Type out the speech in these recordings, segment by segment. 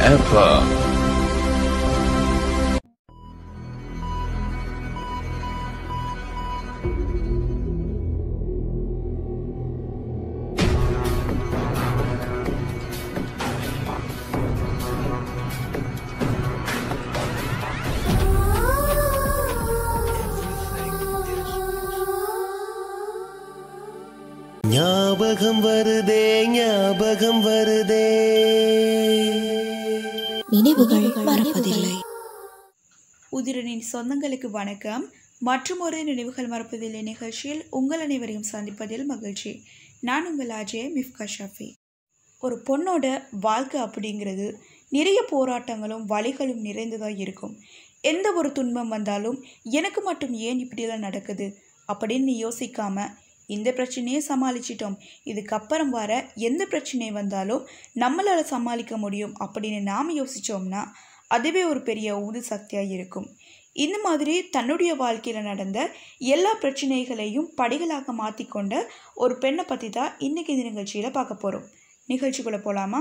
FM. ஞாபகம் வருதே ஞாபகம் வருதே நினைவுகள் மறப்பதில்லை உதிரனின் சொந்தங்களுக்கு வணக்கம் மற்றும் ஒரு நினைவுகள் மறப்பதில்லை நிகழ்ச்சியில் உங்கள் அனைவரையும் சந்திப்பதில் மகிழ்ச்சி நான் உங்கள் அஜய் மிஃப்கா ஷஃபி ஒரு பொண்ணோட வாழ்க்கை அப்படிங்கிறது நிறைய போராட்டங்களும் வழிகளும் நிறைந்ததாக இருக்கும் எந்த ஒரு துன்பம் வந்தாலும் எனக்கு மட்டும் ஏன் இப்படிலாம் நடக்குது அப்படின்னு யோசிக்காம இந்த பிரச்சனையை சமாளிச்சிட்டோம் இதுக்கப்புறம் வர எந்த பிரச்சனை வந்தாலும் நம்மளால் சமாளிக்க முடியும் அப்படின்னு நாம் யோசித்தோம்னா அதுவே ஒரு பெரிய ஊது சக்தியாக இருக்கும் இந்த மாதிரி தன்னுடைய வாழ்க்கையில் நடந்த எல்லா பிரச்சனைகளையும் படிகளாக மாற்றிக்கொண்ட ஒரு பெண்ணை பற்றி தான் இன்றைக்கி இந்த நிகழ்ச்சியில் பார்க்க போகிறோம் நிகழ்ச்சிக்குள்ளே போகலாமா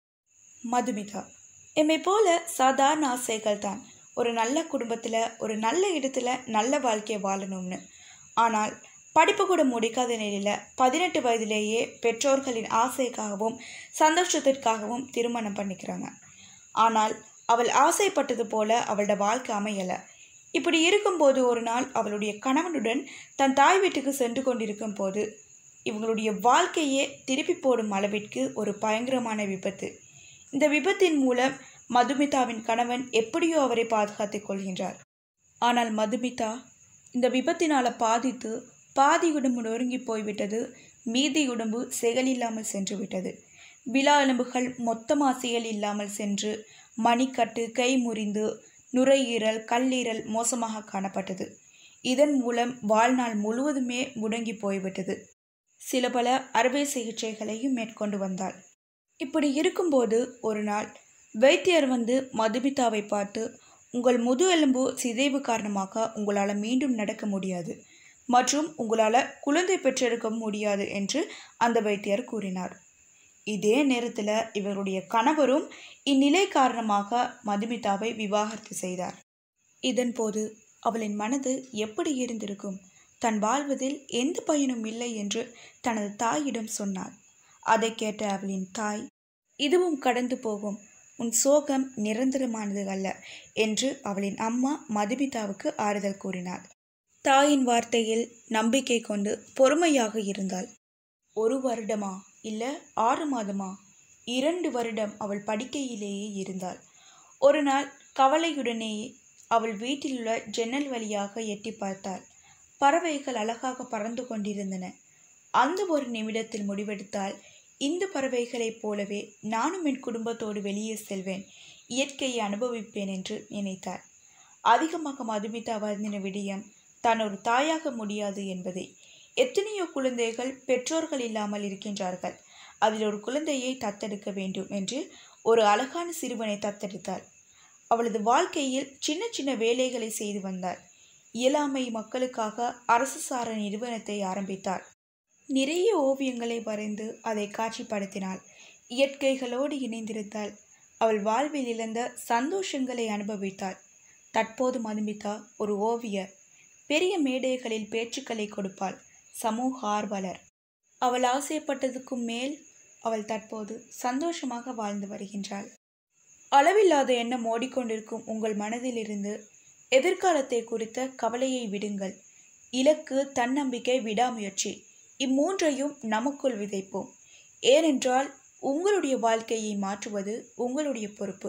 மதுமிதா எம்மை போல சாதாரண ஆசைகள் தான் ஒரு நல்ல குடும்பத்தில் ஒரு நல்ல இடத்துல நல்ல வாழ்க்கையை வாழணும்னு ஆனால் படிப்பு கூட முடிக்காத நிலையில் பதினெட்டு வயதிலேயே பெற்றோர்களின் ஆசைக்காகவும் சந்தோஷத்திற்காகவும் திருமணம் பண்ணிக்கிறாங்க ஆனால் அவள் ஆசைப்பட்டது போல அவளோட வாழ்க்கை அமையலை இப்படி இருக்கும்போது ஒரு நாள் அவளுடைய கணவனுடன் தன் தாய் வீட்டுக்கு சென்று கொண்டிருக்கும் போது இவங்களுடைய வாழ்க்கையே திருப்பி போடும் அளவிற்கு ஒரு பயங்கரமான விபத்து இந்த விபத்தின் மூலம் மதுமிதாவின் கணவன் எப்படியோ அவரை பாதுகாத்துக் கொள்கின்றார் ஆனால் மதுமிதா இந்த விபத்தினால் பாதித்து பாதி உடம்பு நொறுங்கி போய்விட்டது மீதி உடம்பு செயலில்லாமல் சென்று விட்டது விழா எலும்புகள் மொத்தமாக செயல் இல்லாமல் சென்று மணிக்கட்டு கை முறிந்து நுரையீரல் கல்லீரல் மோசமாக காணப்பட்டது இதன் மூலம் வாழ்நாள் முழுவதுமே முடங்கி போய்விட்டது சில பல அறுவை சிகிச்சைகளையும் மேற்கொண்டு வந்தாள் இப்படி இருக்கும்போது ஒரு நாள் வைத்தியர் வந்து மதுமிதாவை பார்த்து உங்கள் முது எலும்பு சிதைவு காரணமாக உங்களால் மீண்டும் நடக்க முடியாது மற்றும் உங்களால் குழந்தை பெற்றெடுக்க முடியாது என்று அந்த வைத்தியர் கூறினார் இதே நேரத்தில் இவருடைய கணவரும் இந்நிலை காரணமாக மதுமிதாவை விவாகரத்து செய்தார் இதன்போது அவளின் மனது எப்படி இருந்திருக்கும் தன் வாழ்வதில் எந்த பயனும் இல்லை என்று தனது தாயிடம் சொன்னாள் அதை கேட்ட அவளின் தாய் இதுவும் கடந்து போகும் உன் சோகம் நிரந்தரமானது அல்ல என்று அவளின் அம்மா மதுமிதாவுக்கு ஆறுதல் கூறினாள் தாயின் வார்த்தையில் நம்பிக்கை கொண்டு பொறுமையாக இருந்தாள் ஒரு வருடமா இல்லை ஆறு மாதமா இரண்டு வருடம் அவள் படுக்கையிலேயே இருந்தாள் ஒரு நாள் கவலையுடனேயே அவள் வீட்டிலுள்ள ஜன்னல் வழியாக எட்டி பார்த்தாள் பறவைகள் அழகாக பறந்து கொண்டிருந்தன அந்த ஒரு நிமிடத்தில் முடிவெடுத்தால் இந்த பறவைகளைப் போலவே நானும் என் குடும்பத்தோடு வெளியே செல்வேன் இயற்கையை அனுபவிப்பேன் என்று நினைத்தார் அதிகமாக மதுமிதா வருந்தின விடியம் தான் ஒரு தாயாக முடியாது என்பதை எத்தனையோ குழந்தைகள் பெற்றோர்கள் இல்லாமல் இருக்கின்றார்கள் அதில் ஒரு குழந்தையை தத்தெடுக்க வேண்டும் என்று ஒரு அழகான சிறுவனை தத்தெடுத்தாள் அவளது வாழ்க்கையில் சின்ன சின்ன வேலைகளை செய்து வந்தாள் இயலாமை மக்களுக்காக அரசு சார நிறுவனத்தை ஆரம்பித்தாள் நிறைய ஓவியங்களை வரைந்து அதை காட்சிப்படுத்தினாள் இயற்கைகளோடு இணைந்திருந்தாள் அவள் வாழ்வில் இழந்த சந்தோஷங்களை அனுபவித்தாள் தற்போது மதுமிதா ஒரு ஓவியர் பெரிய மேடைகளில் பேச்சுக்களை கொடுப்பாள் சமூக ஆர்வலர் அவள் ஆசைப்பட்டதுக்கும் மேல் அவள் தற்போது சந்தோஷமாக வாழ்ந்து வருகின்றாள் அளவில்லாத எண்ணம் ஓடிக்கொண்டிருக்கும் உங்கள் மனதிலிருந்து எதிர்காலத்தை குறித்த கவலையை விடுங்கள் இலக்கு தன்னம்பிக்கை விடாமுயற்சி இம்மூன்றையும் நமக்குள் விதைப்போம் ஏனென்றால் உங்களுடைய வாழ்க்கையை மாற்றுவது உங்களுடைய பொறுப்பு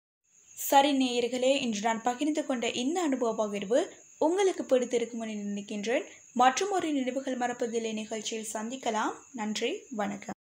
சரி நேயர்களே இன்று நான் பகிர்ந்து கொண்ட இந்த அனுபவ பகிர்வு உங்களுக்கு பிடித்திருக்கும் என நினைக்கின்றேன் மற்றும் ஒரு நினைவுகள் மறப்பதில்லை நிகழ்ச்சியில் சந்திக்கலாம் நன்றி வணக்கம்